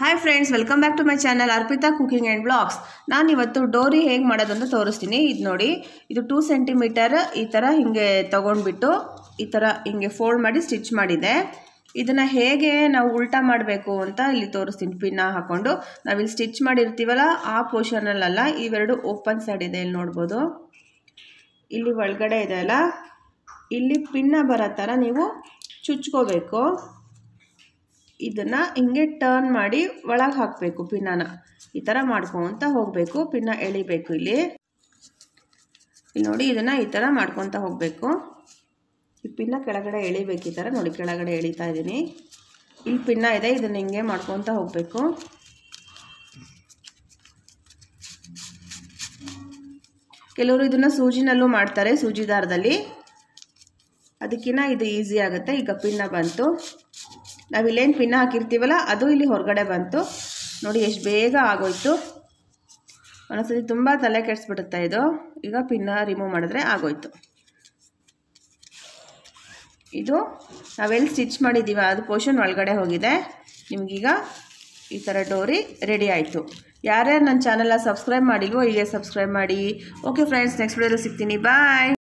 hi friends welcome back to my channel Arpita cooking and blogs ನಾನು ಇವತ್ತು ಡೋರಿ ಹೇಗೆ ಮಾಡೋದು ಅಂತ ತೋರಿಸ್ತೀನಿ ಇದು ನೋಡಿ ಇದು ಟೂ ಸೆಂಟಿಮೀಟರ್ ಈ ಥರ ಹಿಂಗೆ ತೊಗೊಂಡ್ಬಿಟ್ಟು ಈ ಥರ ಹಿಂಗೆ ಫೋಲ್ಡ್ ಮಾಡಿ ಸ್ಟಿಚ್ ಮಾಡಿದೆ ಇದನ್ನು ಹೇಗೆ ನಾವು ಉಲ್ಟಾ ಮಾಡಬೇಕು ಅಂತ ಇಲ್ಲಿ ತೋರಿಸ್ತೀನಿ ಪಿನ್ನ ಹಾಕ್ಕೊಂಡು ನಾವಿಲ್ಲಿ ಸ್ಟಿಚ್ ಮಾಡಿರ್ತೀವಲ್ಲ ಆ ಪೋರ್ಷನಲ್ಲ ಇವೆರಡು ಓಪನ್ ಸೈಡ್ ಇದೆ ಇಲ್ಲಿ ನೋಡ್ಬೋದು ಇಲ್ಲಿ ಒಳಗಡೆ ಇದೆ ಅಲ್ಲ ಇಲ್ಲಿ ಪಿನ್ನ ಬರೋ ಥರ ನೀವು ಚುಚ್ಕೋಬೇಕು ಇದನ್ನು ಹಿಂಗೆ ಟರ್ನ್ ಮಾಡಿ ಒಳಗೆ ಹಾಕಬೇಕು ಪಿನ್ನನ ಈ ಥರ ಮಾಡ್ಕೊತ ಹೋಗಬೇಕು ಪಿನ್ನ ಎಳಿಬೇಕು ಇಲ್ಲಿ ಇಲ್ಲಿ ನೋಡಿ ಇದನ್ನು ಈ ಥರ ಮಾಡ್ಕೊತ ಹೋಗಬೇಕು ಈ ಪಿನ್ನ ಕೆಳಗಡೆ ಎಳಿಬೇಕು ಈ ಥರ ನೋಡಿ ಕೆಳಗಡೆ ಎಳಿತಾ ಇದ್ದೀನಿ ಇಲ್ಲಿ ಪಿನ್ನ ಇದೆ ಇದನ್ನು ಹಿಂಗೆ ಮಾಡ್ಕೊತ ಹೋಗಬೇಕು ಕೆಲವರು ಇದನ್ನು ಸೂಜಿನಲ್ಲೂ ಮಾಡ್ತಾರೆ ಸೂಜಿ ದಾರದಲ್ಲಿ ಅದಕ್ಕಿಂತ ಇದು ಈಸಿ ಆಗುತ್ತೆ ಈಗ ಪಿನ್ನ ಬಂತು ನಾವಿಲ್ಲೇನು ಪಿನ್ನ ಹಾಕಿರ್ತೀವಲ್ಲ ಅದು ಇಲ್ಲಿ ಹೊರಗಡೆ ಬಂತು ನೋಡಿ ಎಷ್ಟು ಬೇಗ ಆಗೋಯ್ತು ಒಂದೊಂದ್ಸತಿ ತುಂಬ ತಲೆ ಕೆಡಿಸ್ಬಿಡುತ್ತೆ ಇದು ಈಗ ಪಿನ್ನ ರಿಮೂವ್ ಮಾಡಿದ್ರೆ ಆಗೋಯ್ತು ಇದು ನಾವೆಲ್ಲಿ ಸ್ಟಿಚ್ ಮಾಡಿದ್ದೀವಿ ಅದು ಪೋರ್ಷನ್ ಒಳಗಡೆ ಹೋಗಿದೆ ನಿಮಗೀಗ ಈ ಥರ ಡೋರಿ ರೆಡಿ ಆಯಿತು ಯಾರ್ಯಾರು ನನ್ನ ಚಾನಲ್ನ ಸಬ್ಸ್ಕ್ರೈಬ್ ಮಾಡಿಲ್ವೋ ಈಗ ಸಬ್ಸ್ಕ್ರೈಬ್ ಮಾಡಿ ಓಕೆ ಫ್ರೆಂಡ್ಸ್ ನೆಕ್ಸ್ಟ್ ವಿಡಿಯೋದಲ್ಲಿ ಸಿಗ್ತೀನಿ ಬಾಯ್